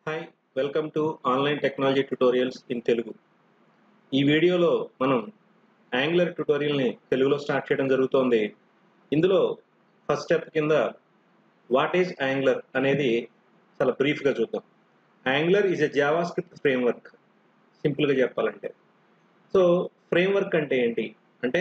hi welcome to online technology tutorials in Telugu ఈ వీడియోలో మనం యాంగులర్ ట్యుటోరియల్ని తెలుగులో స్టార్ట్ చేయడం జరుగుతోంది ఇందులో ఫస్ట్ స్టెప్ కింద వాట్ ఈజ్ యాంగులర్ అనేది చాలా బ్రీఫ్గా చూద్దాం Angular is a JavaScript framework సింపుల్గా చెప్పాలంటే సో ఫ్రేమ్వర్క్ అంటే ఏంటి అంటే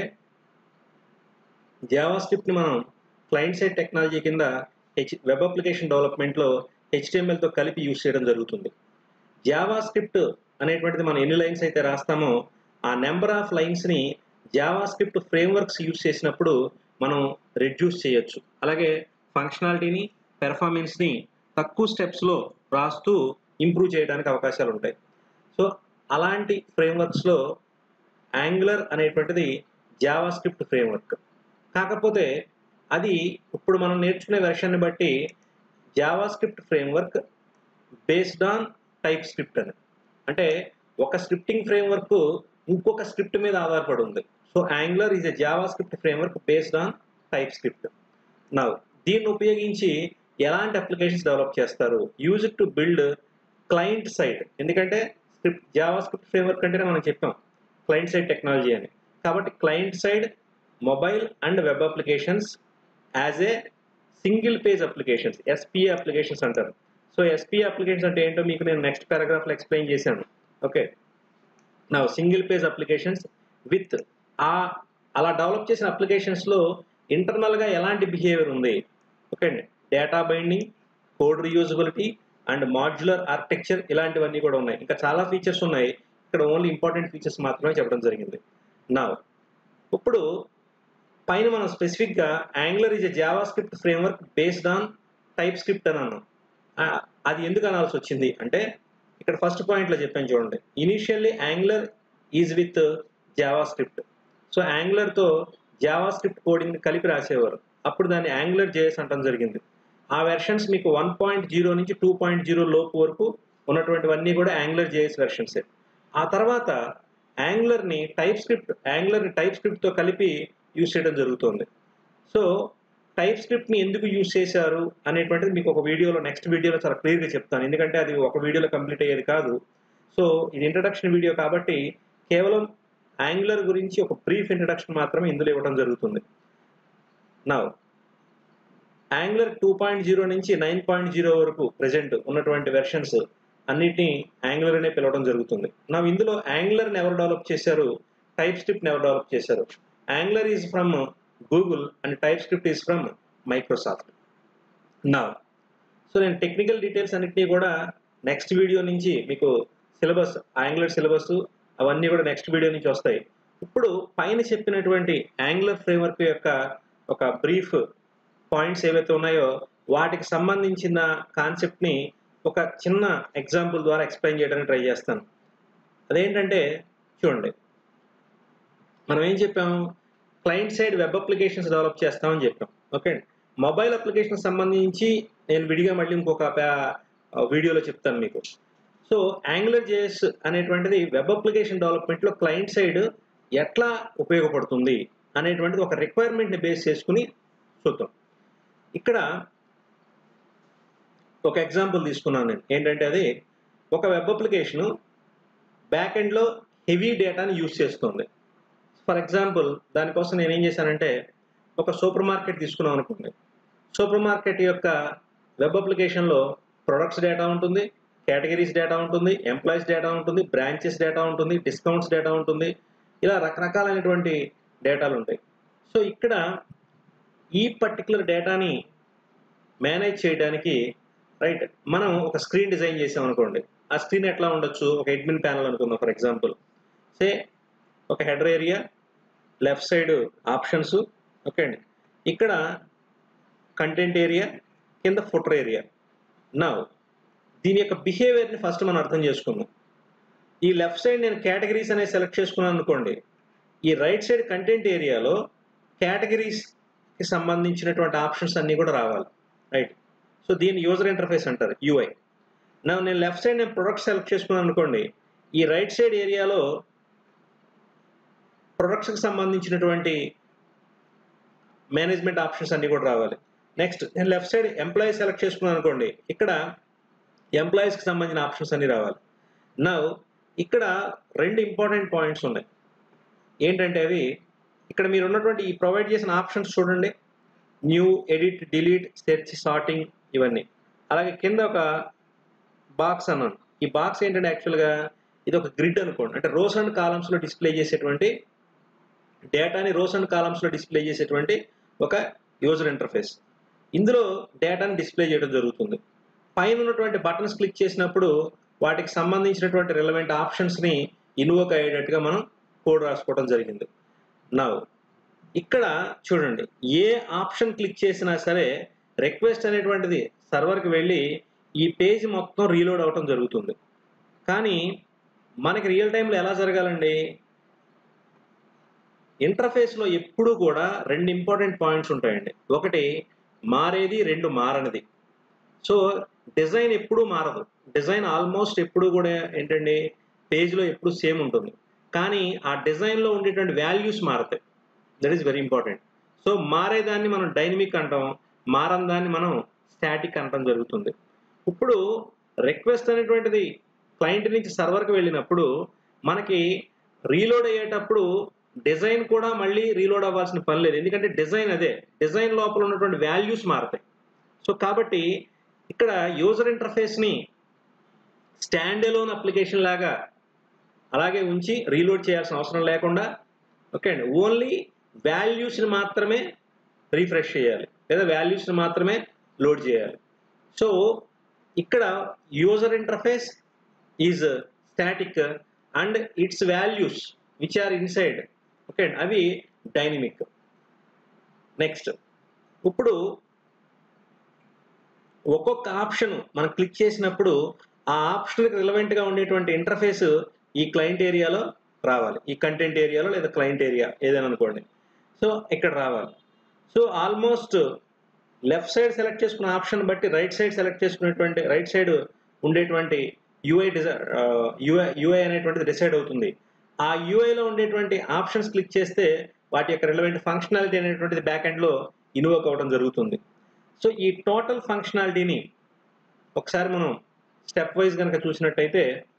జావా స్క్రిప్ట్ని మనం క్లయింట్ సైడ్ టెక్నాలజీ కింద హెచ్ వెబ్ అప్లికేషన్ డెవలప్మెంట్లో హెచ్టిఎంఎల్తో కలిపి యూస్ చేయడం జరుగుతుంది జావా స్క్రిప్ట్ అనేటువంటిది మనం ఎన్ని లైన్స్ అయితే రాస్తామో ఆ నెంబర్ ఆఫ్ లైన్స్ని జావా స్క్రిప్ట్ ఫ్రేమ్వర్క్స్ యూస్ చేసినప్పుడు మనం రెడ్యూస్ చేయొచ్చు అలాగే ఫంక్షనాలిటీని పెర్ఫార్మెన్స్ని తక్కువ స్టెప్స్లో రాస్తూ ఇంప్రూవ్ చేయడానికి అవకాశాలు ఉంటాయి సో అలాంటి ఫ్రేమ్వర్క్స్లో యాంగులర్ అనేటువంటిది జావా స్క్రిప్ట్ ఫ్రేమ్వర్క్ కాకపోతే అది ఇప్పుడు మనం నేర్చుకునే వెర్షన్ని బట్టి JavaScript framework based on TypeScript అని అంటే ఒక స్క్రిప్టింగ్ ఫ్రేమ్వర్క్ ఇంకొక స్క్రిప్ట్ మీద ఆధారపడి ఉంది so Angular is a JavaScript framework based on TypeScript నా దీన్ని ఉపయోగించి ఎలాంటి అప్లికేషన్స్ డెవలప్ చేస్తారు use to build client side ఎందుకంటే స్క్రిప్ట్ జావా స్క్రిప్ట్ ఫ్రేమ్వర్క్ అంటేనే మనం చెప్పాం క్లయింట్ సైడ్ టెక్నాలజీ అని కాబట్టి client side mobile and web applications as a single page applications SPA applications అంటారు సో ఎస్పీఏ అప్లికేషన్స్ అంటే ఏంటో మీకు నేను నెక్స్ట్ పారాగ్రాఫ్లో ఎక్స్ప్లెయిన్ చేశాను ఓకే నా సింగిల్ పేజ్ అప్లికేషన్స్ విత్ ఆ అలా డెవలప్ చేసిన అప్లికేషన్స్లో ఇంటర్నల్గా ఎలాంటి బిహేవియర్ ఉంది ఓకే అండి data binding code reusability and modular architecture ఇలాంటివన్నీ కూడా ఉన్నాయి ఇంకా చాలా ఫీచర్స్ ఉన్నాయి ఇక్కడ ఓన్లీ ఇంపార్టెంట్ ఫీచర్స్ మాత్రమే చెప్పడం జరిగింది నా ఇప్పుడు పైన మనం స్పెసిఫిక్గా Angular is a JavaScript framework based on TypeScript అని అన్నాం అది ఎందుకు అనాల్సి వచ్చింది అంటే ఇక్కడ ఫస్ట్ పాయింట్లో చెప్పాను చూడండి initially Angular is with JavaScript so యాంగులర్తో జావా స్క్రిప్ట్ కోడింగ్ కలిపి రాసేవారు అప్పుడు దాన్ని యాంగులర్ జేఎస్ అంటం జరిగింది ఆ వెర్షన్స్ మీకు వన్ పాయింట్ జీరో నుంచి టూ పాయింట్ జీరో లోపు వరకు ఉన్నటువంటివన్నీ కూడా యాంగులర్ జేఎస్ వెర్షన్సే ఆ తర్వాత యాంగులర్ని టైప్ స్క్రిప్ట్ యాంగులర్ని టైప్ స్క్రిప్ట్తో కలిపి యూజ్ చేయడం జరుగుతుంది సో టైప్ స్క్రిప్ట్ని ఎందుకు యూజ్ చేశారు అనేటువంటిది మీకు ఒక వీడియోలో నెక్స్ట్ వీడియోలో చాలా క్లియర్గా చెప్తాను ఎందుకంటే అది ఒక వీడియోలో కంప్లీట్ అయ్యేది కాదు సో ఇది ఇంట్రడక్షన్ వీడియో కాబట్టి కేవలం యాంగులర్ గురించి ఒక బ్రీఫ్ ఇంట్రడక్షన్ మాత్రమే ఇందులో ఇవ్వడం జరుగుతుంది నా యాంగులర్ టూ పాయింట్ జీరో నుంచి నైన్ పాయింట్ జీరో వరకు ప్రజెంట్ ఉన్నటువంటి వెర్షన్స్ అన్నిటినీ యాంగులర్ అనే పిలవడం జరుగుతుంది నా ఇందులో యాంగులర్ని ఎవరు డెవలప్ చేశారు టైప్ స్క్రిప్ట్ని ఎవరు డెవలప్ చేశారు Angular is from Google and TypeScript is from Microsoft నా సో నేను టెక్నికల్ డీటెయిల్స్ అన్నింటినీ కూడా నెక్స్ట్ వీడియో నుంచి మీకు సిలబస్ యాంగులర్ సిలబస్ అవన్నీ కూడా నెక్స్ట్ వీడియో నుంచి వస్తాయి ఇప్పుడు పైన చెప్పినటువంటి యాంగులర్ ఫ్రేమ్వర్క్ యొక్క ఒక బ్రీఫ్ పాయింట్స్ ఏవైతే ఉన్నాయో వాటికి సంబంధించిన కాన్సెప్ట్ని ఒక చిన్న ఎగ్జాంపుల్ ద్వారా ఎక్స్ప్లెయిన్ చేయడానికి ట్రై చేస్తాను అదేంటంటే చూడండి మనం ఏం చెప్పాము client side web applications develop చేస్తామని చెప్పాం ఓకే మొబైల్ అప్లికేషన్ సంబంధించి నేను విడిగా మళ్ళీ ఇంకొక వీడియోలో చెప్తాను మీకు సో యాంగులర్ జేఎస్ అనేటువంటిది వెబ్ అప్లికేషన్ డెవలప్మెంట్లో క్లయింట్ సైడ్ ఎట్లా ఉపయోగపడుతుంది అనేటువంటిది ఒక రిక్వైర్మెంట్ని బేస్ చేసుకుని చూద్దాం ఇక్కడ ఒక ఎగ్జాంపుల్ తీసుకున్నాను నేను ఏంటంటే అది ఒక వెబ్ అప్లికేషను బ్యాక్ ఎండ్లో హెవీ డేటాని యూస్ చేస్తుంది ఫర్ ఎగ్జాంపుల్ దానికోసం నేను ఏం చేశానంటే ఒక సూపర్ మార్కెట్ తీసుకున్నాం అనుకోండి సూపర్ మార్కెట్ యొక్క వెబ్ అప్లికేషన్లో ప్రొడక్ట్స్ డేటా ఉంటుంది కేటగిరీస్ డేటా ఉంటుంది ఎంప్లాయీస్ డేటా ఉంటుంది బ్రాంచెస్ డేటా ఉంటుంది డిస్కౌంట్స్ డేటా ఉంటుంది ఇలా రకరకాలైనటువంటి డేటాలు ఉంటాయి సో ఇక్కడ ఈ పర్టికులర్ డేటాని మేనేజ్ చేయడానికి రైట్ మనం ఒక స్క్రీన్ డిజైన్ చేసాం అనుకోండి ఆ స్క్రీన్ ఎట్లా ఉండొచ్చు ఒక అడ్మిన్ ప్యానల్ అనుకుందాం ఫర్ ఎగ్జాంపుల్ సే ఒక header area left side options okay అండి ఇక్కడ కంటెంట్ ఏరియా కింద ఫుటర్ ఏరియా నా దీని యొక్క బిహేవియర్ని ఫస్ట్ మనం అర్థం చేసుకుందాం ఈ లెఫ్ట్ సైడ్ నేను కేటగిరీస్ అనేది సెలెక్ట్ చేసుకున్నాను అనుకోండి ఈ రైట్ సైడ్ కంటెంట్ ఏరియాలో కేటగిరీస్కి సంబంధించినటువంటి ఆప్షన్స్ అన్నీ కూడా రావాలి రైట్ సో దీన్ని యూజర్ ఇంటర్ఫేస్ అంటారు యూఐ నా నేను లెఫ్ట్ సైడ్ నేను ప్రొడక్ట్ సెలెక్ట్ చేసుకున్నాను అనుకోండి ఈ రైట్ సైడ్ ఏరియాలో ప్రొడక్ట్స్కి సంబంధించినటువంటి మేనేజ్మెంట్ ఆప్షన్స్ అన్నీ కూడా రావాలి నెక్స్ట్ నేను లెఫ్ట్ సైడ్ ఎంప్లాయీ సెలెక్ట్ చేసుకున్నాను అనుకోండి ఇక్కడ ఎంప్లాయీస్కి సంబంధించిన ఆప్షన్స్ అన్ని రావాలి నా ఇక్కడ రెండు ఇంపార్టెంట్ పాయింట్స్ ఉన్నాయి ఏంటంటే అవి ఇక్కడ మీరు ఉన్నటువంటి ఈ ప్రొవైడ్ చేసిన ఆప్షన్స్ చూడండి new edit delete search sorting ఇవన్నీ అలాగే కింద ఒక బాక్స్ అన్నాను ఈ బాక్స్ ఏంటంటే యాక్చువల్గా ఇది ఒక గ్రిడ్ అనుకోండి అంటే రోస్ అండ్ కాలమ్స్లో డిస్ప్లే చేసేటువంటి డేటాని రోస్ అండ్ కాలమ్స్లో డిస్ప్లే చేసేటువంటి ఒక యూజర్ ఇంటర్ఫేస్ ఇందులో డేటాని డిస్ప్లే చేయడం జరుగుతుంది పైన ఉన్నటువంటి బటన్స్ క్లిక్ చేసినప్పుడు వాటికి సంబంధించినటువంటి రిలవెంట్ ఆప్షన్స్ని ఇన్వోక్ అయ్యేటట్టుగా మనం కోడ్ రాసుకోవడం జరిగింది నా ఇక్కడ చూడండి ఏ ఆప్షన్ క్లిక్ చేసినా సరే రిక్వెస్ట్ అనేటువంటిది సర్వర్కి వెళ్ళి ఈ పేజ్ మొత్తం రీలోడ్ అవటం జరుగుతుంది కానీ మనకి రియల్ టైంలో ఎలా జరగాలండి ఇంటర్ఫేస్లో ఎప్పుడూ కూడా రెండు ఇంపార్టెంట్ పాయింట్స్ ఉంటాయండి ఒకటి మారేది రెండు మారనిది సో డిజైన్ ఎప్పుడూ మారదు డిజైన్ ఆల్మోస్ట్ ఎప్పుడు కూడా ఏంటండి పేజ్లో ఎప్పుడు సేమ్ ఉంటుంది కానీ ఆ డిజైన్లో ఉండేటువంటి వాల్యూస్ మారతాయి that is very important so మారేదాన్ని మనం డైనమిక్ అంటాం మారని దాన్ని మనం స్టాటిక్ అంటాం జరుగుతుంది ఇప్పుడు రిక్వెస్ట్ అనేటువంటిది క్లయింట్ నుంచి సర్వర్కి వెళ్ళినప్పుడు మనకి రీలోడ్ అయ్యేటప్పుడు డిజైన్ కూడా మళ్ళీ రీలోడ్ అవ్వాల్సిన పని లేదు ఎందుకంటే డిజైన్ అదే డిజైన్ లోపల ఉన్నటువంటి వాల్యూస్ మారుతాయి సో కాబట్టి ఇక్కడ యూజర్ ఇంటర్ఫేస్ని స్టాండ్ ఎలోన్ అప్లికేషన్ లాగా అలాగే ఉంచి రీలోడ్ చేయాల్సిన అవసరం లేకుండా ఓకే అండి ఓన్లీ వాల్యూస్ని మాత్రమే రీఫ్రెష్ చేయాలి లేదా వాల్యూస్ని మాత్రమే లోడ్ చేయాలి సో ఇక్కడ user interface is static and it's values which are inside okay అండి అవి డైనమిక్ నెక్స్ట్ ఇప్పుడు ఒక్కొక్క ఆప్షన్ మనం క్లిక్ చేసినప్పుడు ఆ ఆప్షన్కి రిలవెంట్గా ఉండేటువంటి ఇంటర్ఫేస్ ఈ క్లయింట్ ఏరియాలో రావాలి ఈ కంటెంట్ ఏరియాలో లేదా క్లయింట్ ఏరియా ఏదైనా అనుకోండి సో ఇక్కడ రావాలి so almost left side select చేసుకున్న ఆప్షన్ బట్టి రైట్ సైడ్ సెలెక్ట్ చేసుకునేటువంటి రైట్ సైడ్ ఉండేటువంటి యూఐ డిజై యూఐ యూఐ అనేటువంటిది డిసైడ్ అవుతుంది ఆ యూఐలో ఉండేటువంటి ఆప్షన్స్ క్లిక్ చేస్తే వాటి యొక్క రిలవెంట్ ఫంక్షనాలిటీ అనేటువంటిది బ్యాక్ ఎండ్లో ఇన్వోక్ అవ్వడం జరుగుతుంది సో ఈ టోటల్ ఫంక్షనాలిటీని ఒకసారి మనం స్టెప్ వైజ్ కనుక చూసినట్టయితే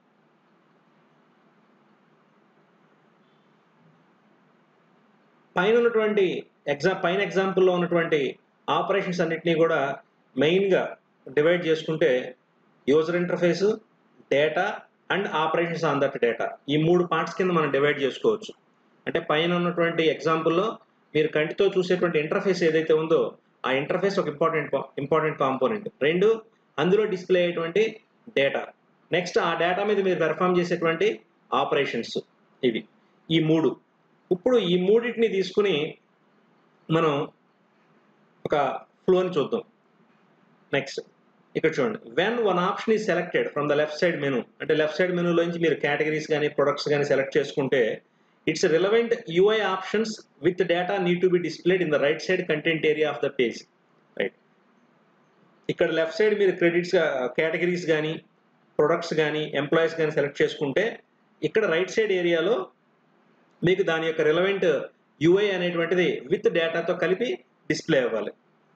పైన ఉన్నటువంటి ఎగ్జా పైన ఎగ్జాంపుల్లో ఉన్నటువంటి ఆపరేషన్స్ అన్నిటినీ కూడా మెయిన్గా డివైడ్ చేసుకుంటే user interface data and operations on that data ఈ మూడు పార్ట్స్ కింద మనం డివైడ్ చేసుకోవచ్చు అంటే పైన ఉన్నటువంటి ఎగ్జాంపుల్లో మీరు కంటితో చూసేటువంటి ఇంటర్ఫేస్ ఏదైతే ఉందో ఆ ఇంటర్ఫేస్ ఒక ఇంపార్టెంట్ ఇంపార్టెంట్ కాంపోనెంట్ రెండు అందులో డిస్ప్లే అయ్యేటువంటి డేటా నెక్స్ట్ ఆ డేటా మీద మీరు పెర్ఫామ్ చేసేటువంటి ఆపరేషన్స్ ఇవి ఈ మూడు ఇప్పుడు ఈ మూడింటిని తీసుకుని మనం ఒక ఫ్లోని చూద్దాం నెక్స్ట్ ఇక్కడ చూడండి when one option is selected from the left side menu అంటే లెఫ్ట్ సైడ్ మెనూలోంచి మీరు కేటగిరీస్ కానీ ప్రొడక్ట్స్ కానీ సెలెక్ట్ చేసుకుంటే its relevant UI options with data need to be displayed in the right side content area of the page right ఇక్కడ left side మీరు credits categories కానీ products కానీ ఎంప్లాయీస్ కానీ సెలెక్ట్ చేసుకుంటే ఇక్కడ రైట్ సైడ్ ఏరియాలో మీకు దాని యొక్క రిలవెంట్ యూఐ అనేటువంటిది విత్ డేటాతో కలిపి డిస్ప్లే అవ్వాలి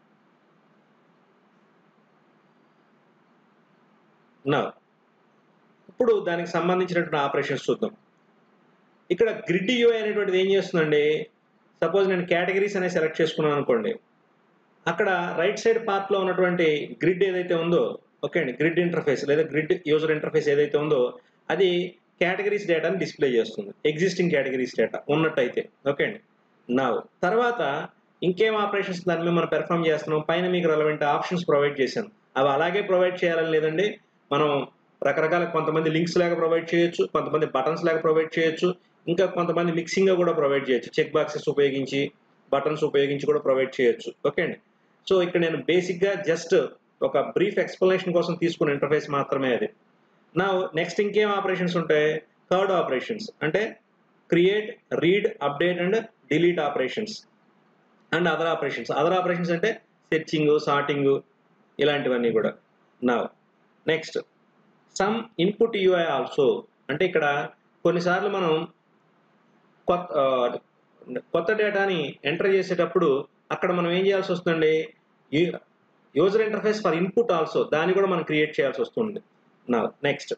నా ఇప్పుడు దానికి సంబంధించినటువంటి ఆపరేషన్స్ చూద్దాం ఇక్కడ గ్రిడ్ యూఐ అనేటువంటిది ఏం చేస్తుందండి సపోజ్ నేను కేటగిరీస్ అనేది సెలెక్ట్ చేసుకున్నాను అనుకోండి అక్కడ రైట్ సైడ్ పార్ట్లో ఉన్నటువంటి గ్రిడ్ ఏదైతే ఉందో ఓకే అండి గ్రిడ్ ఇంటర్ఫేస్ లేదా గ్రిడ్ యూజర్ ఇంటర్ఫేస్ ఏదైతే ఉందో అది కేటగిరీస్ డేటాని డిస్ప్లే చేస్తుంది ఎగ్జిస్టింగ్ కేటగిరీస్ డేటా ఉన్నట్టయితే ఓకే అండి నా తర్వాత ఇంకేం ఆపరేషన్స్ దాని మీద మనం పెర్ఫామ్ చేస్తున్నాం పైన మీకు రెలవెంట్ ఆప్షన్స్ ప్రొవైడ్ చేశాను అవి అలాగే ప్రొవైడ్ చేయాలని లేదండి మనం రకరకాల కొంతమంది లింక్స్ లాగా ప్రొవైడ్ చేయొచ్చు కొంతమంది బటన్స్ లాగా ప్రొవైడ్ చేయొచ్చు ఇంకా కొంతమంది మిక్సింగ్గా కూడా ప్రొవైడ్ చేయొచ్చు చెక్ బాక్సెస్ ఉపయోగించి బటన్స్ ఉపయోగించి కూడా ప్రొవైడ్ చేయొచ్చు ఓకే అండి సో ఇక్కడ నేను బేసిక్గా జస్ట్ ఒక బ్రీఫ్ ఎక్స్ప్లెనేషన్ కోసం తీసుకున్న ఇంటర్ఫేస్ మాత్రమే అది నా నెక్స్ట్ ఇంకేం ఆపరేషన్స్ ఉంటాయి థర్డ్ ఆపరేషన్స్ అంటే create read update and delete operations and other operations other operations అంటే సెర్చింగ్ సార్టింగ్ ఇలాంటివన్నీ కూడా నా next some input UI also అంటే ఇక్కడ కొన్నిసార్లు మనం కొత్త కొత్త డేటాని ఎంటర్ చేసేటప్పుడు అక్కడ మనం ఏం చేయాల్సి వస్తుందండి user interface for input also దాన్ని కూడా మనం క్రియేట్ చేయాల్సి వస్తుంది నా నెక్స్ట్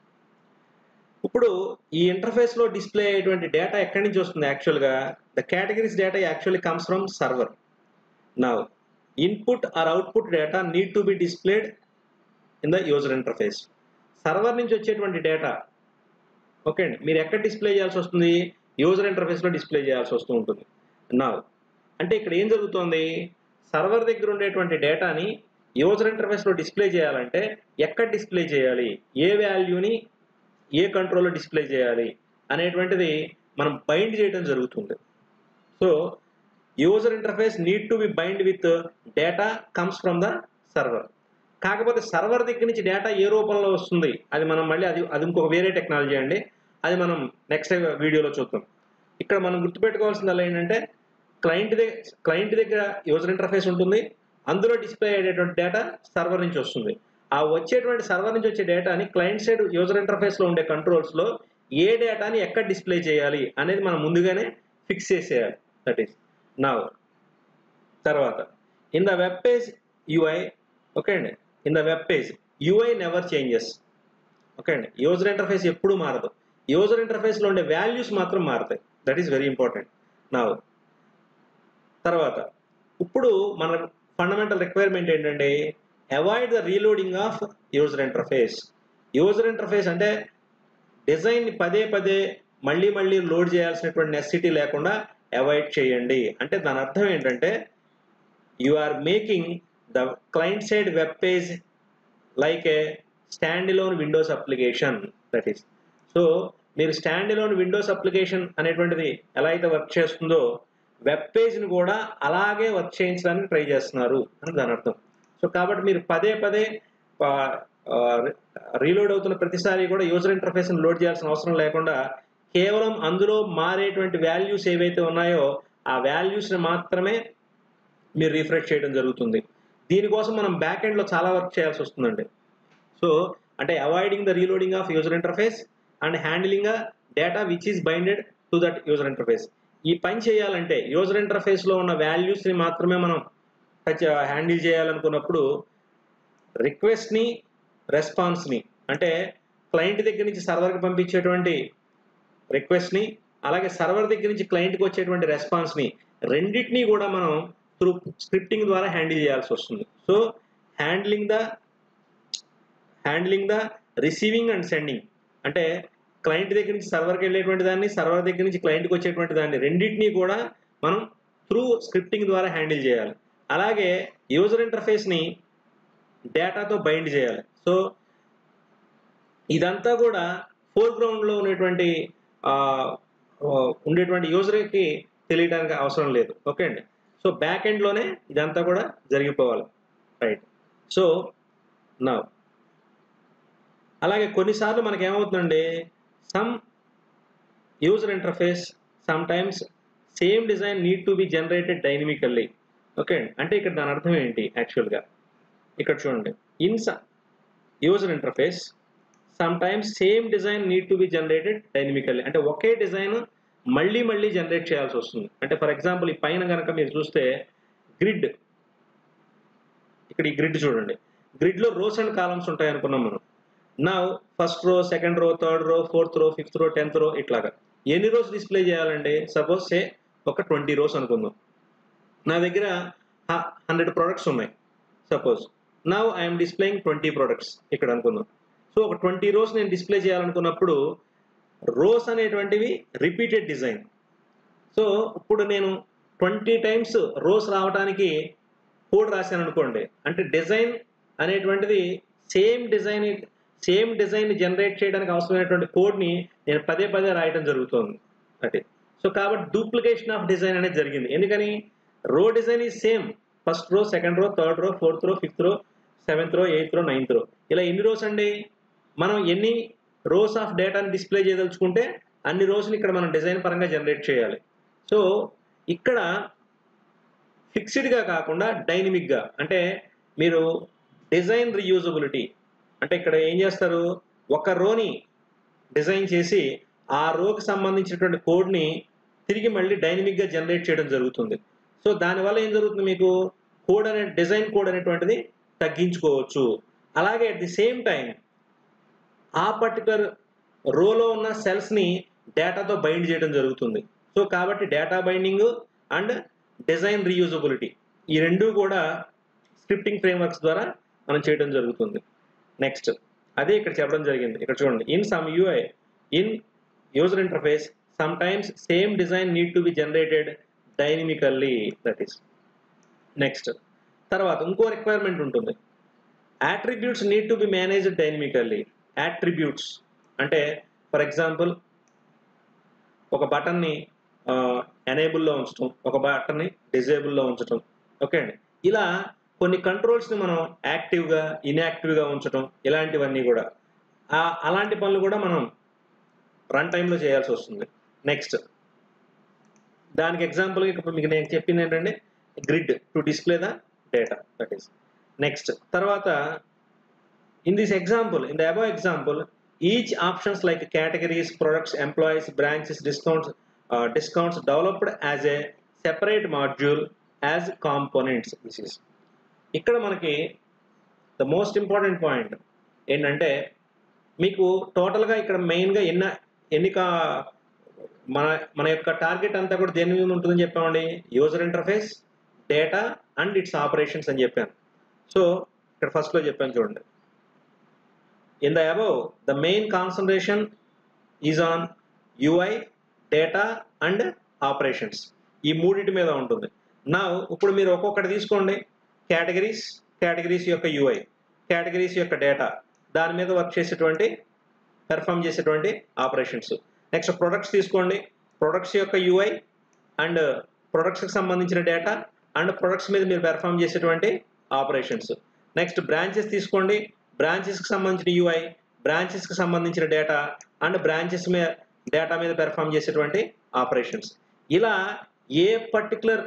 ఇప్పుడు ఈ ఇంటర్ఫేస్ లో డిస్ప్లే అయ్యేటువంటి డేటా ఎక్కడి నుంచి వస్తుంది యాక్చువల్గా the categories data actually comes from server నా input or output data need to be displayed in the user interface server నుంచి వచ్చేటువంటి డేటా ఓకే అండి మీరు ఎక్కడ డిస్ప్లే చేయాల్సి వస్తుంది యూజర్ ఇంటర్ఫేస్లో డిస్ప్లే చేయాల్సి వస్తూ ఉంటుంది నా అంటే ఇక్కడ ఏం జరుగుతోంది సర్వర్ దగ్గర ఉండేటువంటి డేటాని యూజర్ ఇంటర్ఫేస్లో డిస్ప్లే చేయాలంటే ఎక్కడ డిస్ప్లే చేయాలి ఏ వాల్యూని ఏ కంట్రోల్లో డిస్ప్లే చేయాలి అనేటువంటిది మనం బైండ్ చేయడం జరుగుతుంది so user interface need to be bind with data comes from the server కాకపోతే సర్వర్ దగ్గర నుంచి డేటా ఏ రూపంలో వస్తుంది అది మనం మళ్ళీ అది అది ఇంకొక వేరే టెక్నాలజీ అండి అది మనం నెక్స్ట్ వీడియోలో చూద్దాం ఇక్కడ మనం గుర్తుపెట్టుకోవాల్సింది ఏంటంటే క్లయింట్ దగ్గర క్లయింట్ దగ్గర యూజర్ ఇంటర్ఫేస్ ఉంటుంది అందులో డిస్ప్లే అయ్యేటువంటి డేటా సర్వర్ నుంచి వస్తుంది ఆ వచ్చేటువంటి సర్వర్ నుంచి వచ్చే డేటాని క్లయింట్ సైడ్ యూజర్ ఇంటర్ఫేస్లో ఉండే కంట్రోల్స్లో ఏ డేటాని ఎక్కడ డిస్ప్లే చేయాలి అనేది మనం ముందుగానే ఫిక్స్ చేసేయాలి దట్ ఈస్ నా తర్వాత in the web page UI okay అండి in the web page UI never changes okay అండి యూజర్ ఇంటర్ఫేస్ ఎప్పుడు మారదు యూజర్ ఇంటర్ఫేస్లో ఉండే వాల్యూస్ మాత్రం మారుతాయి దట్ ఈస్ వెరీ ఇంపార్టెంట్ నా తర్వాత ఇప్పుడు మన ఫండమెంటల్ రిక్వైర్మెంట్ ఏంటంటే avoid the reloading of user interface user interface అంటే డిజైన్ పదే పదే మళ్ళీ మళ్ళీ లోడ్ చేయాల్సినటువంటి నెసిటీ లేకుండా అవాయిడ్ చేయండి అంటే దాని అర్థం ఏంటంటే you are making the client side web page like a standalone windows application that is so మీరు స్టాండ్ లోన్ విండోస్ అప్లికేషన్ అనేటువంటిది ఎలా అయితే వర్క్ చేస్తుందో వెబ్ పేజ్ని కూడా అలాగే వర్క్ చేయించడానికి ట్రై చేస్తున్నారు అని దాని అర్థం సో కాబట్టి మీరు పదే పదే రీలోడ్ అవుతున్న ప్రతిసారి కూడా యూజర్ ఇంటర్ఫేస్ని లోడ్ చేయాల్సిన అవసరం లేకుండా కేవలం అందులో మారేటువంటి వాల్యూస్ ఏవైతే ఉన్నాయో ఆ వాల్యూస్ని మాత్రమే మీరు రిఫ్రెష్ చేయడం జరుగుతుంది దీనికోసం మనం బ్యాక్ ఎండ్లో చాలా వర్క్ చేయాల్సి వస్తుందండి సో అంటే avoiding the reloading of user interface and handling data which is binded to that user interface ఈ పని చేయాలంటే యూజర్ ఇంటర్ఫేస్లో ఉన్న వాల్యూస్ని మాత్రమే మనం టచ్ హ్యాండిల్ చేయాలనుకున్నప్పుడు రిక్వెస్ట్ని రెస్పాన్స్ని అంటే క్లయింట్ దగ్గర నుంచి సర్వర్కి పంపించేటువంటి రిక్వెస్ట్ని అలాగే సర్వర్ దగ్గర నుంచి క్లయింట్కి వచ్చేటువంటి రెస్పాన్స్ని రెండింటినీ కూడా మనం త్రూ స్క్రిప్టింగ్ ద్వారా హ్యాండిల్ చేయాల్సి వస్తుంది so handling the handling the receiving and sending అంటే క్లయింట్ దగ్గర నుంచి సర్వర్కి వెళ్ళేటువంటి దాన్ని సర్వర్ దగ్గర నుంచి క్లయింట్కి వచ్చేటువంటి దాన్ని రెండింటినీ కూడా మనం త్రూ స్క్రిప్టింగ్ ద్వారా హ్యాండిల్ చేయాలి అలాగే యూజర్ ఇంటర్ఫేస్ని డేటాతో బైండ్ చేయాలి సో ఇదంతా కూడా ఫోర్గ్రౌండ్లో ఉన్నటువంటి ఉండేటువంటి యూజర్కి తెలియడానికి అవసరం లేదు ఓకే అండి సో బ్యాక్ ఎండ్లోనే ఇదంతా కూడా జరిగిపోవాలి రైట్ సో నా అలాగే కొన్నిసార్లు మనకి ఏమవుతుందండి some user interface sometimes same design need to be generated dynamically okay అండి అంటే ఇక్కడ దాని అర్థం ఏంటి యాక్చువల్గా ఇక్కడ చూడండి in user interface sometimes same design need to be generated dynamically అంటే ఒకే డిజైన్ మళ్ళీ మళ్ళీ జనరేట్ చేయాల్సి వస్తుంది అంటే ఫర్ ఎగ్జాంపుల్ ఈ పైన కనుక మీరు చూస్తే గ్రిడ్ ఇక్కడ ఈ గ్రిడ్ చూడండి గ్రిడ్లో రోస్ అండ్ కాలమ్స్ ఉంటాయి అనుకున్నాం మనం నా first row second row third row fourth row fifth రో టెన్త్ రో ఇట్లాగా ఎన్ని రోస్ డిస్ప్లే చేయాలండి సపోజ్ సే ఒక ట్వంటీ రోస్ అనుకుందాం నా దగ్గర హండ్రెడ్ ప్రోడక్ట్స్ ఉన్నాయి suppose now I'm displaying twenty products ఇక్కడ అనుకుందాం సో ఒక ట్వంటీ రోస్ నేను డిస్ప్లే చేయాలనుకున్నప్పుడు రోస్ అనేటువంటివి రిపీటెడ్ డిజైన్ సో ఇప్పుడు నేను ట్వంటీ టైమ్స్ రోస్ రావడానికి కోడ్ రాశాను అనుకోండి అంటే డిజైన్ అనేటువంటిది same design same design generate చేయడానికి అవసరమైనటువంటి కోడ్ని నేను పదే పదే రాయడం జరుగుతుంది అంటే సో కాబట్టి డూప్లికేషన్ ఆఫ్ డిజైన్ అనేది జరిగింది ఎందుకని row design is same first row second row third row fourth row fifth row seventh row eighth row ninth row ఇలా ఎన్ని రోస్ అండి మనం ఎన్ని రోస్ ఆఫ్ డేటాని డిస్ప్లే చేయదలుచుకుంటే అన్ని రోజులు ఇక్కడ మనం డిజైన్ పరంగా జనరేట్ చేయాలి సో ఇక్కడ ఫిక్స్డ్గా కాకుండా డైనమిక్గా అంటే మీరు డిజైన్ రీయూజబిలిటీ అంటే ఇక్కడ ఏం చేస్తారు ఒక రోని డిజైన్ చేసి ఆ రోకి సంబంధించినటువంటి కోడ్ని తిరిగి మళ్ళీ డైనమిక్గా జనరేట్ చేయడం జరుగుతుంది సో దానివల్ల ఏం జరుగుతుంది మీకు కోడ్ అనే డిజైన్ కోడ్ అనేటువంటిది తగ్గించుకోవచ్చు అలాగే అట్ ది సేమ్ టైం ఆ పర్టికులర్ రోలో ఉన్న సెల్స్ని డేటాతో బైండ్ చేయడం జరుగుతుంది సో కాబట్టి data binding and design reusability ఈ రెండు కూడా స్క్రిప్టింగ్ ఫ్రేమ్వర్క్స్ ద్వారా మనం చేయడం జరుగుతుంది నెక్స్ట్ అదే ఇక్కడ చెప్పడం జరిగింది ఇక్కడ చూడండి in some UI in user interface sometimes same design need to be generated dynamically that is next తర్వాత ఇంకో రిక్వైర్మెంట్ ఉంటుంది attributes need to be managed dynamically attributes అంటే ఫర్ ఎగ్జాంపుల్ ఒక బటన్ని ఎనేబుల్లో ఉంచడం ఒక బటన్ని డిజేబుల్లో ఉంచడం ఓకే అండి ఇలా కొన్ని కంట్రోల్స్ని మనం యాక్టివ్గా ఇన్యాక్టివ్గా ఉంచడం ఇలాంటివన్నీ కూడా ఆ- అలాంటి పనులు కూడా మనం రన్ టైంలో చేయాల్సి వస్తుంది నెక్స్ట్ దానికి ఎగ్జాంపుల్గా ఇప్పుడు మీకు నేను చెప్పింది ఏంటంటే grid to display the data that is next తర్వాత in this example in the above example each options like categories products employees branches discounts discounts developed as a separate module as components this is ఇక్కడ మనకి the most important point ఏంటంటే మీకు టోటల్గా ఇక్కడ మెయిన్గా ఎన్ని ఎన్ని కా మన మన యొక్క టార్గెట్ అంతా కూడా దేని మీద ఉంటుందని చెప్పామండి user interface data and its operations అని చెప్పాను సో ఇక్కడ ఫస్ట్లో చెప్పాను చూడండి in the above the main concentration is on UI data and operations ఈ మూడింటి మీద ఉంటుంది నా ఇప్పుడు మీరు ఒక్కొక్కటి తీసుకోండి కేటగిరీస్ కేటగిరీస్ యొక్క యుఐ కేటగిరీస్ యొక్క డేటా దాని మీద వర్క్ చేసేటువంటి పెర్ఫామ్ చేసేటువంటి ఆపరేషన్స్ నెక్స్ట్ ప్రొడక్ట్స్ తీసుకోండి ప్రొడక్ట్స్ యొక్క యుఐ అండ్ ప్రొడక్ట్స్కి సంబంధించిన డేటా అండ్ ప్రొడక్ట్స్ మీద మీరు పెర్ఫామ్ చేసేటువంటి ఆపరేషన్స్ నెక్స్ట్ బ్రాంచెస్ తీసుకోండి బ్రాంచెస్కి సంబంధించిన యూఐ బ్రాంచెస్కి సంబంధించిన డేటా అండ్ బ్రాంచెస్ మీద డేటా మీద పెర్ఫామ్ చేసేటువంటి ఆపరేషన్స్ ఇలా ఏ పర్టికులర్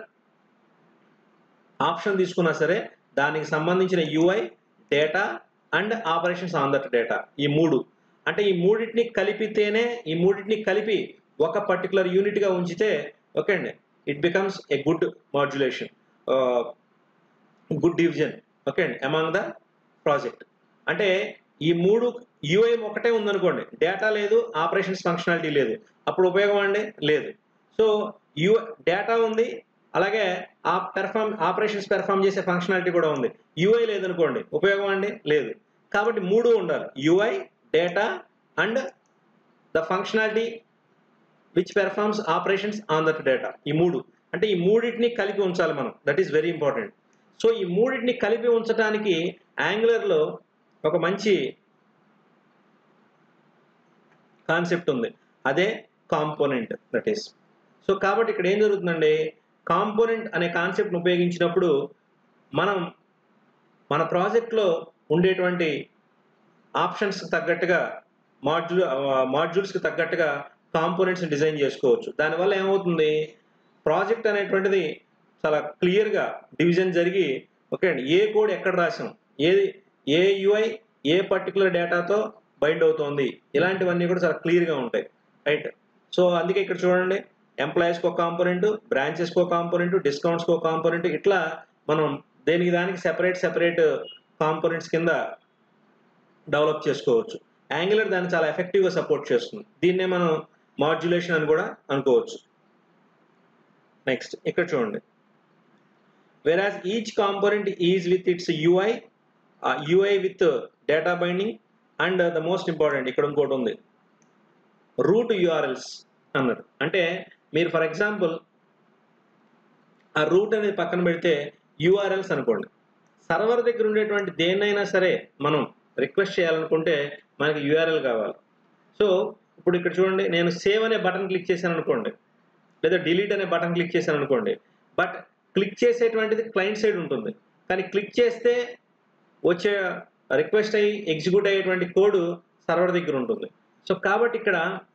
ఆప్షన్ తీసుకున్నా సరే దానికి సంబంధించిన UI data and operations on that data ఈ మూడు అంటే ఈ మూడింటిని కలిపితేనే ఈ మూడింటిని కలిపి ఒక పర్టికులర్ యూనిట్గా ఉంచితే ఓకే అండి it becomes a good modulation good division okay అండి అమాంగ్ ద ప్రాజెక్ట్ అంటే ఈ మూడు యూఐ ఒకటే ఉందనుకోండి డేటా లేదు ఆపరేషన్స్ ఫంక్షనాలిటీ లేదు అప్పుడు ఉపయోగం అండి లేదు సో యూ డేటా ఉంది అలాగే ఆ పెర్ఫామ్ ఆపరేషన్స్ పెర్ఫామ్ చేసే ఫంక్షనాలిటీ కూడా ఉంది యూఐ లేదనుకోండి ఉపయోగం అండి లేదు కాబట్టి మూడు ఉండాలి UI data and the functionality which performs operations on that data ఈ మూడు అంటే ఈ మూడింటిని కలిపి ఉంచాలి మనం that is very important so ఈ మూడింటిని కలిపి ఉంచడానికి యాంగులర్లో ఒక మంచి కాన్సెప్ట్ ఉంది అదే కాంపోనెంట్ దట్ ఈస్ సో కాబట్టి ఇక్కడ ఏం జరుగుతుందండి కాంపోనెంట్ అనే కాన్సెప్ట్ని ఉపయోగించినప్పుడు మనం మన ప్రాజెక్ట్లో ఉండేటువంటి ఆప్షన్స్కి తగ్గట్టుగా మాడ్యూల్ మాడ్యూల్స్కి తగ్గట్టుగా కాంపోనెంట్స్ని డిజైన్ చేసుకోవచ్చు దానివల్ల ఏమవుతుంది ప్రాజెక్ట్ అనేటువంటిది చాలా క్లియర్గా డివిజన్ జరిగి ఓకే అండి ఏ కోడ్ ఎక్కడ రాసాం ఏది ఏ యుఐ ఏ పర్టికులర్ డేటాతో బైండ్ అవుతోంది ఇలాంటివన్నీ కూడా చాలా క్లియర్గా ఉంటాయి రైట్ సో అందుకే ఇక్కడ చూడండి ఎంప్లాయీస్కి ఒక కాంపోనెంట్ బ్రాంచెస్కి ఒక కాంపోనెంట్ డిస్కౌంట్స్కి ఒక కాంపోనెంట్ ఇట్లా మనం దేనికి దానికి సెపరేట్ సెపరేట్ కాంపోనెంట్స్ కింద డెవలప్ చేసుకోవచ్చు యాంగులర్ దాన్ని చాలా ఎఫెక్టివ్గా సపోర్ట్ చేస్తుంది దీన్నే మనం మాడ్యులేషన్ అని కూడా అనుకోవచ్చు నెక్స్ట్ ఇక్కడ చూడండి whereas each component is with its UI, uh, UI with uh, data binding and uh, the most important ఇక్కడ ఇంకోటి ఉంది రూట్ యూఆర్ఎల్స్ అన్నారు అంటే మీరు ఫర్ ఎగ్జాంపుల్ ఆ రూట్ అనేది పక్కన పెడితే యూఆర్ఎల్స్ అనుకోండి సర్వర్ దగ్గర ఉండేటువంటి దేన్నైనా సరే మనం రిక్వెస్ట్ చేయాలనుకుంటే మనకి యూఆర్ఎల్ కావాలి సో ఇప్పుడు ఇక్కడ చూడండి నేను సేవ్ అనే బటన్ క్లిక్ చేశాను అనుకోండి లేదా డిలీట్ అనే బటన్ క్లిక్ చేశాను అనుకోండి బట్ క్లిక్ చేసేటువంటిది క్లయింట్ సైడ్ ఉంటుంది కానీ క్లిక్ చేస్తే వచ్చే రిక్వెస్ట్ అయ్యి ఎగ్జిక్యూట్ అయ్యేటువంటి కోడ్ సర్వర్ దగ్గర ఉంటుంది సో కాబట్టి ఇక్కడ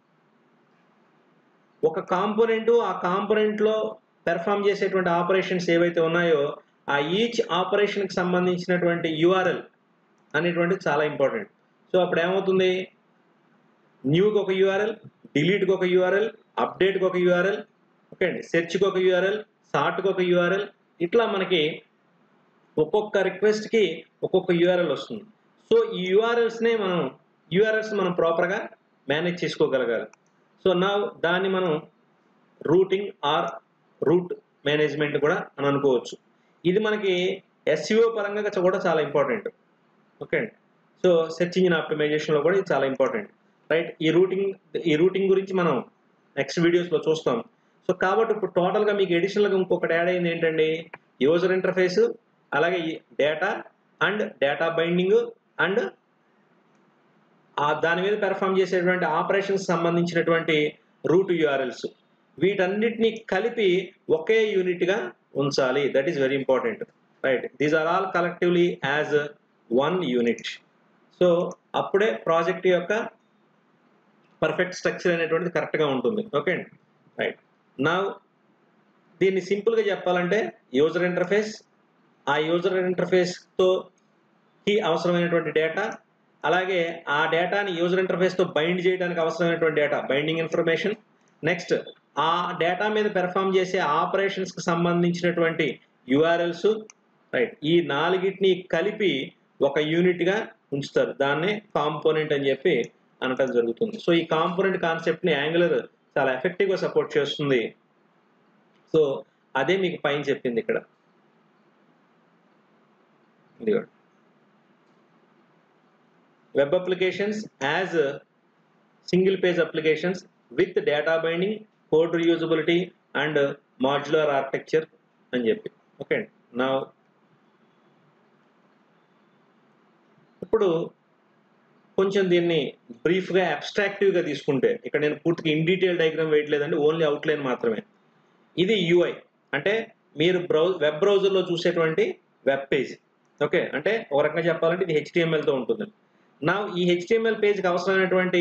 ఒక కాంపోనెంట్ ఆ కాంపోనెంట్లో పెర్ఫామ్ చేసేటువంటి ఆపరేషన్స్ ఏవైతే ఉన్నాయో ఆ ఈచ్ ఆపరేషన్కి సంబంధించినటువంటి యూఆర్ఎల్ అనేటువంటిది చాలా ఇంపార్టెంట్ సో అప్పుడు ఏమవుతుంది న్యూకి ఒక యూఆర్ఎల్ డిలీట్కి ఒక యూఆర్ఎల్ అప్డేట్కి ఒక యూఆర్ఎల్ ఓకే అండి సెర్చ్కి ఒక యూఆర్ఎల్ సార్ట్కి ఒక యూఆర్ఎల్ ఇట్లా మనకి ఒక్కొక్క రిక్వెస్ట్కి ఒక్కొక్క యూఆర్ఎల్ వస్తుంది సో ఈ యూఆర్ఎల్స్నే మనం యూఆర్ఎల్స్ మనం ప్రాపర్గా మేనేజ్ చేసుకోగలగాలి సో నా దాన్ని మనం రూటింగ్ ఆర్ రూట్ మేనేజ్మెంట్ కూడా అని అనుకోవచ్చు ఇది మనకి ఎస్ఈఓ పరంగా కూడా చాలా ఇంపార్టెంట్ ఓకే అండి సో సెర్చ్ ఇంజిన్ ఆప్టిమైజేషన్లో కూడా ఇది చాలా ఇంపార్టెంట్ రైట్ ఈ రూటింగ్ ఈ రూటింగ్ గురించి మనం నెక్స్ట్ వీడియోస్లో చూస్తాం సో కాబట్టి ఇప్పుడు టోటల్గా మీకు ఎడిషనల్గా ఇంకొకటి యాడ్ అయింది ఏంటండి యూజర్ ఇంటర్ఫేస్ అలాగే data and data binding and దాని మీద పెర్ఫామ్ చేసేటువంటి ఆపరేషన్స్ సంబంధించినటువంటి రూట్ యూఆర్ఎల్స్ వీటన్నిటిని కలిపి ఒకే యూనిట్గా ఉంచాలి that is very important right these are all collectively as one unit so అప్పుడే ప్రాజెక్ట్ యొక్క పర్ఫెక్ట్ స్ట్రక్చర్ అనేటువంటిది కరెక్ట్గా ఉంటుంది ఓకే అండి రైట్ నా దీన్ని సింపుల్గా చెప్పాలంటే యూజర్ ఇంటర్ఫేస్ ఆ యూజర్ ఇంటర్ఫేస్తో కి అవసరమైనటువంటి డేటా అలాగే ఆ డేటాని యూజర్ ఇంటర్ఫేస్తో బైండ్ చేయడానికి అవసరమైనటువంటి డేటా బైండింగ్ ఇన్ఫర్మేషన్ నెక్స్ట్ ఆ డేటా మీద పెర్ఫామ్ చేసే ఆపరేషన్స్కి సంబంధించినటువంటి యూఆర్ఎల్స్ రైట్ ఈ నాలుగిటిని కలిపి ఒక యూనిట్గా ఉంచుతారు దాన్నే కాంపోనెంట్ అని చెప్పి అనటం జరుగుతుంది సో ఈ కాంపోనెంట్ కాన్సెప్ట్ని యాంగులర్ చాలా ఎఫెక్టివ్గా సపోర్ట్ చేస్తుంది సో అదే మీకు పైన చెప్పింది ఇక్కడ ఇదిగోండి web applications as single page applications with data binding code reusability and modular architecture అని చెప్పి ఓకే అండి నా ఇప్పుడు కొంచెం దీన్ని బ్రీఫ్గా అబ్స్ట్రాక్టివ్గా తీసుకుంటే ఇక్కడ నేను పూర్తిగా ఇన్ డీటెయిల్ డయాగ్రామ్ వేయట్లేదండి ఓన్లీ అవుట్లైన్ మాత్రమే ఇది యూఐ అంటే మీరు బ్రౌ వెబ్ బ్రౌజర్లో చూసేటువంటి వెబ్ పేజ్ ఓకే అంటే ఒక రకంగా చెప్పాలంటే ఇది హెచ్టిఎంఎల్తో ఉంటుంది నా ఈ హెచ్టిఎంఎల్ పేజ్కి అవసరమైనటువంటి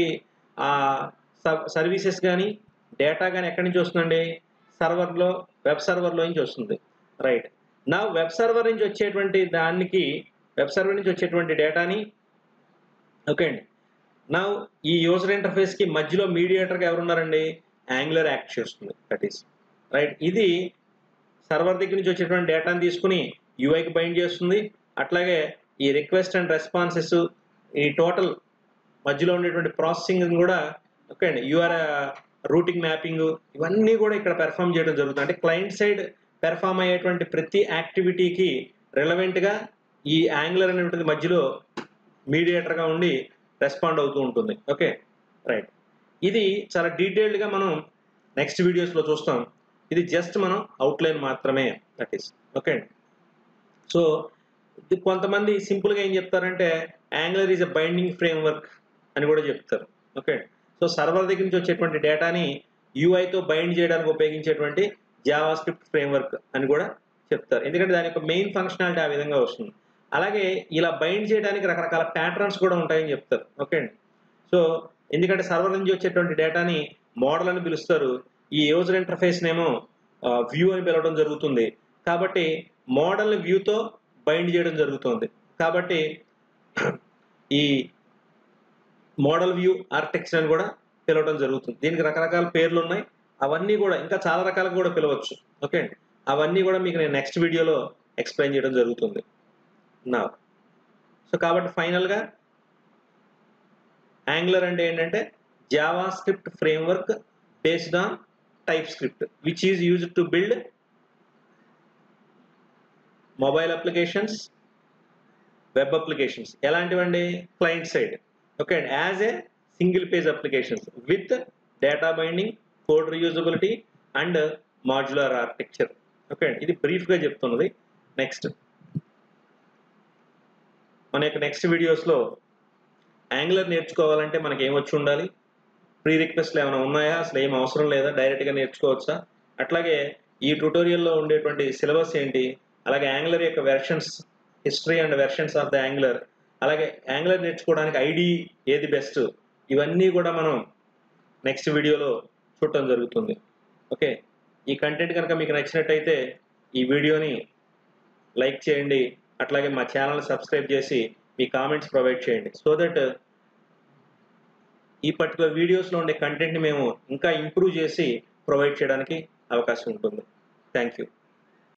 సర్వీసెస్ కానీ డేటా కానీ ఎక్కడి నుంచి వస్తుందండి సర్వర్లో వెబ్ సర్వర్లో నుంచి వస్తుంది రైట్ నా వెబ్ సర్వర్ నుంచి వచ్చేటువంటి దానికి వెబ్ సర్వర్ నుంచి వచ్చేటువంటి డేటాని ఓకే అండి నా ఈ యూజర్ ఇంటర్ఫేస్కి మధ్యలో మీడియేటర్గా ఎవరున్నారండి యాంగులర్ యాక్ట్ చేస్తుంది దట్ ఈస్ రైట్ ఇది సర్వర్ దగ్గర నుంచి వచ్చేటువంటి డేటాని తీసుకుని యూఐకి బైండ్ చేస్తుంది అట్లాగే ఈ రిక్వెస్ట్ అండ్ రెస్పాన్సెస్ ఈ టోటల్ మధ్యలో ఉండేటువంటి ప్రాసెసింగ్ కూడా ఓకే అండి యూఆర్ రూటింగ్ మ్యాపింగ్ ఇవన్నీ కూడా ఇక్కడ పెర్ఫామ్ చేయడం జరుగుతుంది అంటే క్లయింట్ సైడ్ పెర్ఫామ్ అయ్యేటువంటి ప్రతి యాక్టివిటీకి రిలవెంట్గా ఈ యాంగులర్ అనేటువంటి మధ్యలో మీడియేటర్గా ఉండి రెస్పాండ్ అవుతూ ఉంటుంది ఓకే రైట్ ఇది చాలా డీటెయిల్డ్గా మనం నెక్స్ట్ వీడియోస్లో చూస్తాం ఇది జస్ట్ మనం అవుట్లైన్ మాత్రమే దట్ ఈస్ ఓకే సో కొంతమంది సింపుల్గా ఏం చెప్తారంటే Angular is a binding framework అని కూడా చెప్తారు ఓకే సో సర్వర్ దగ్గర నుంచి వచ్చేటువంటి డేటాని యూఐతో బైండ్ చేయడానికి ఉపయోగించేటువంటి జావా స్క్రిప్ట్ ఫ్రేమ్ వర్క్ అని కూడా చెప్తారు ఎందుకంటే దాని యొక్క మెయిన్ ఫంక్షనాలిటీ ఆ విధంగా వస్తుంది అలాగే ఇలా బైండ్ చేయడానికి రకరకాల ప్యాటర్న్స్ కూడా ఉంటాయని చెప్తారు ఓకే అండి సో ఎందుకంటే సర్వర్ నుంచి వచ్చేటువంటి డేటాని మోడల్ అని పిలుస్తారు ఈ యూజర్ ఇంటర్ఫేస్ నేమో వ్యూ అని పిలవడం జరుగుతుంది కాబట్టి మోడల్ని వ్యూతో బైండ్ చేయడం జరుగుతుంది కాబట్టి ఈ మోడల్ వ్యూ ఆర్కిటెక్చర్ అని కూడా పిలవడం జరుగుతుంది దీనికి రకరకాల పేర్లు ఉన్నాయి అవన్నీ కూడా ఇంకా చాలా రకాలుగా కూడా పిలవచ్చు ఓకే అవన్నీ కూడా మీకు నేను నెక్స్ట్ వీడియోలో ఎక్స్ప్లెయిన్ చేయడం జరుగుతుంది నా సో కాబట్టి ఫైనల్గా యాంగులర్ అంటే ఏంటంటే JavaScript framework based on TypeScript which is used to build mobile applications web applications ఎలాంటివండి క్లయింట్ సైడ్ ఓకే అండి as a single page applications with data binding code reusability and modular architecture okay అండి ఇది బ్రీఫ్గా చెప్తున్నది next మన యొక్క next వీడియోస్లో angular నేర్చుకోవాలంటే మనకి ఏం వచ్చి ఉండాలి ప్రీ రిక్వెస్ట్లు ఏమైనా ఉన్నాయా అసలు ఏం అవసరం లేదా డైరెక్ట్గా నేర్చుకోవచ్చా అట్లాగే ఈ ట్యూటోరియల్లో ఉండేటువంటి సిలబస్ ఏంటి అలాగే యాంగులర్ యొక్క versions history and versions of the Angular అలాగే యాంగులర్ నేర్చుకోవడానికి ఐడి ఏది బెస్ట్ ఇవన్నీ కూడా మనం నెక్స్ట్ వీడియోలో చూడటం జరుగుతుంది ఓకే ఈ కంటెంట్ కనుక మీకు నచ్చినట్టయితే ఈ వీడియోని లైక్ చేయండి అట్లాగే మా ఛానల్ సబ్స్క్రైబ్ చేసి మీ కామెంట్స్ ప్రొవైడ్ చేయండి సో దట్ ఈ పర్టికులర్ వీడియోస్లో ఉండే కంటెంట్ని మేము ఇంకా ఇంప్రూవ్ చేసి ప్రొవైడ్ చేయడానికి అవకాశం ఉంటుంది థ్యాంక్ యూ